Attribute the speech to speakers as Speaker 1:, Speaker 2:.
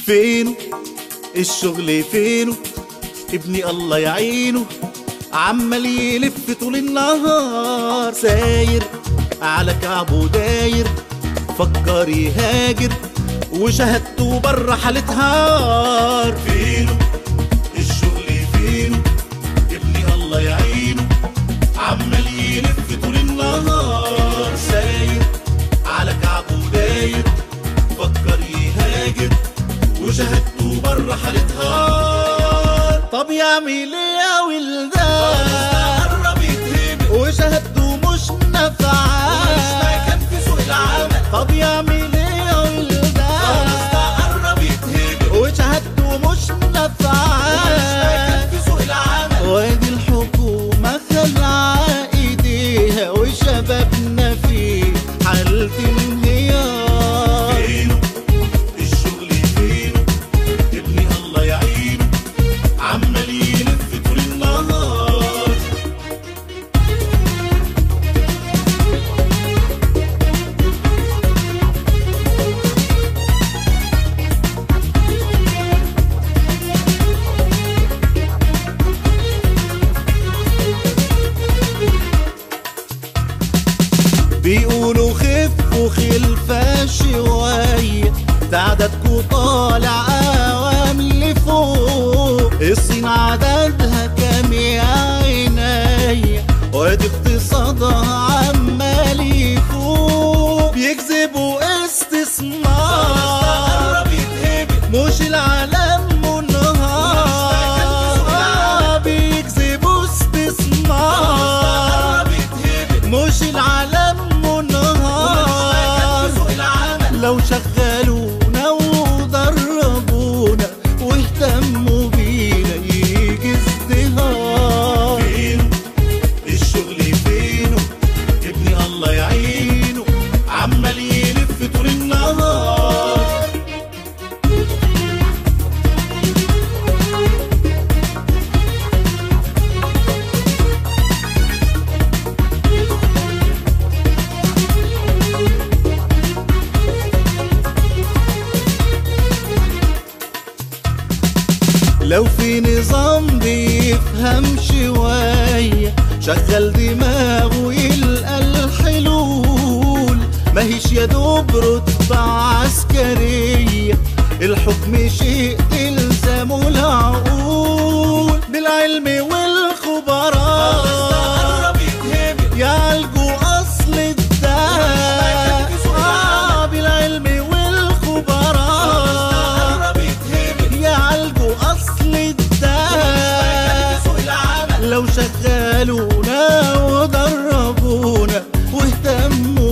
Speaker 1: فينه الشغل فينه ابني الله يعينه عمال يلف طول النهار ساير على كعبه داير فكر يهاجر وشهادته بره حالتها فينه الشغل فينه ابني الله يعينه عمال يلف طول النهار ساير على كعبه داير فكر يهاجر وشهادته بره حالتها طب يعمل ايه يا ولدان قرب يتهبل وشهادته مش نافعه كان في سوق العمل طب يعمل ايه يا ولدان قرب يتهبل وشهادته مش نافعه كان في سوق العمل وادي الحكومه خلع ايديها وشبابنا في حالة انهيار فينه الشغل فينه ابني الله يعينه عمال يلف طول النهار بيقولوا خفوا خلفة شوية تعدادكوا طالع قوام لفوق الصين عددها كام يا عينيا وادي اقتصادها عمال يفوق بيجذبوا استثمار مش العالم منهار بيجذبوا استثمار مش العالم منهار لو شغلونا ودربونا واهتموا بينا يجي ازدهار فينه الشغل فينه ابني الله يعينه عمال يلف طول النهار لو في نظام بيفهم شوية شغل دماغه يلقى الحلول ماهيش يا دوب رتبة عسكرية الحكم شيء تلزمه العقول بالعلم والخبراء يعالجوا أصل الداء آه بالعلم والخبراء يعالجوا أصل الداء لو شغلونا ودربونا واهتموا